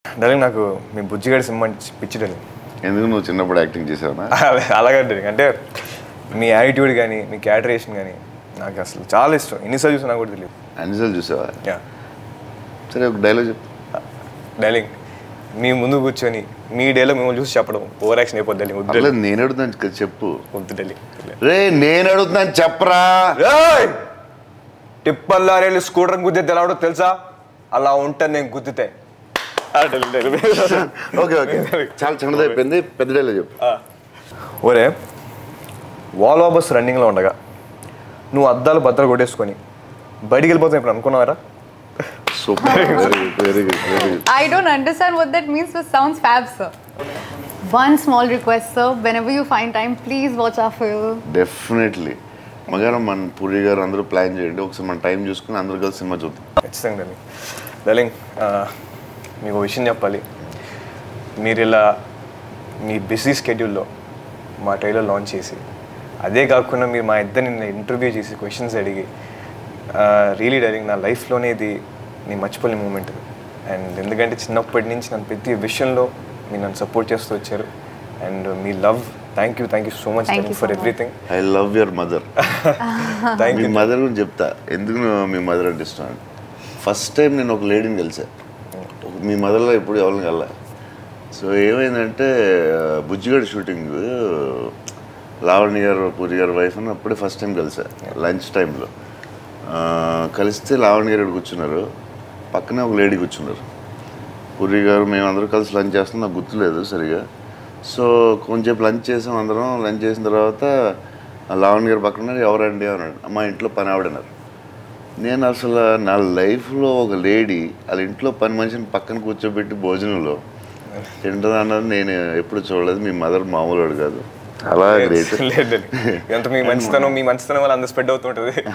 Darling నాకు మీ బుజ్జిగాడి cinema అంటే పిచ్చి డార్లింగ్ ఎందుకు నువ్వు చిన్నప్పుడు యాక్టింగ్ చేసావనా అదే అలాగే డార్లింగ్ అంటే మీ యాటిట్యూడ్ కానీ మీ క్యాటరేషన్ కానీ నాకు అసలు చాలా ఇష్టం ఎన్నిసార్లు చూసినా నాకు కూడా తెలియదు అన్నిసార్లు చూసావా యా సరే ఒక డైలాగ్ చెప్పు డార్లింగ్ మీ ముందు కూర్చొని మీ డేలో మిమ్మల్ని చూసి చెప్పడం ఓవర్ యాక్షన్ అయిపోద్ది డార్లింగ్ వద్దు అట్లా నేను అడుగుతాను కదా చెప్పు వద్దు డార్లింగ్ రే నేను అడుగుతున్నాను చెప్పరా టిప్పర్ లారీలు స్కూటర్ గుద్దే తెలవడో తెలుసా అలా ఉంటాను నేను గుద్దితే ఆ, డార్లింగ్, డార్లింగ్. ఓకే ఓకే చాలా చిన్నది అయిపోయింది పెద్ద డైలాగ్ చెప్పు ఒరే వాల్వా బస్ రన్నింగ్లో ఉండగా నువ్వు అద్దాలు బద్దలు కొట్టేసుకొని బయటికి వెళ్ళిపోతావు ఇప్పుడు అనుకున్నావరా super very good very good very good I don't understand what that means, but sounds fab, sir. One small request, sir. Whenever you find time, please watch our film. Definitely మగారం మన పూరి గారు అందరూ ప్లాన్ చేయండి ఒకసారి మన time చూసుకుని అందరూ కలిసి సినిమా చూద్దాం ఖచ్చితంగా డార్లింగ్ డార్లింగ్ ఆ, మీకు ఒక విషయం చెప్పాలి మీరు ఇలా మీ బిజీ స్కెడ్యూల్లో మా ట్రైలర్ లాంచ్ చేసి అదే కాకుండా మీరు మా ఇద్దరిని ఇంటర్వ్యూ చేసి క్వశ్చన్స్ అడిగి రియలీ డార్లింగ్ నా లైఫ్లోనే ఇది నేను మర్చిపోలేని మూమెంట్ అండ్ ఎందుకంటే చిన్నప్పటి నుంచి నన్ను ప్రతి విషయంలో మీరు నన్ను సపోర్ట్ చేస్తూ వచ్చారు అండ్ మీ love thank you thank you so much Thank you for so much. Everything I love your mother thank మీ యూ మదర్ గురించి చెప్తా ఎందుకు నువ్వు మీ మదర్ అంటే ఇష్టం అని ఫస్ట్ టైం నేను ఒక లేడీని కలిసా మీ మదర్లో ఎప్పుడు ఎవరిని కల్లా సో ఏమైందంటే బుజ్జిగడ్ షూటింగ్ లావణ్య గారు పూరి గారు వైఫ్ అని అప్పుడే ఫస్ట్ టైం కలిసా లంచ్ టైంలో కలిస్తే లావణ్య గారు ఇక్కడ కూర్చున్నారు పక్కనే ఒక లేడీ కూర్చున్నారు పూరి గారు మేమందరం కలిసి లంచ్ చేస్తాం నాకు గుర్తులేదు సరిగా సో కొంచెం లంచ్ చేసాం అందరం లంచ్ చేసిన తర్వాత ఆ లావణ్య గారు పక్కన ఉన్నారు, ఎవరండి అన్నాడు మా ఇంట్లో పని ఆవిడన్నారు నేను అసలు నా లైఫ్లో ఒక లేడీ వాళ్ళ ఇంట్లో పని మనిషిని పక్కన కూర్చోబెట్టి భోజనంలో తింటుంది అన్నది నేను ఎప్పుడు చూడలేదు మీ మదర్ మామూలు వాడు కాదు అలా గ్రేట్ లేదు ఎంత మీ మంచితనం మీ మంచితనం వల్ల అంత స్ప్రెడ్ అవుతుంటుంది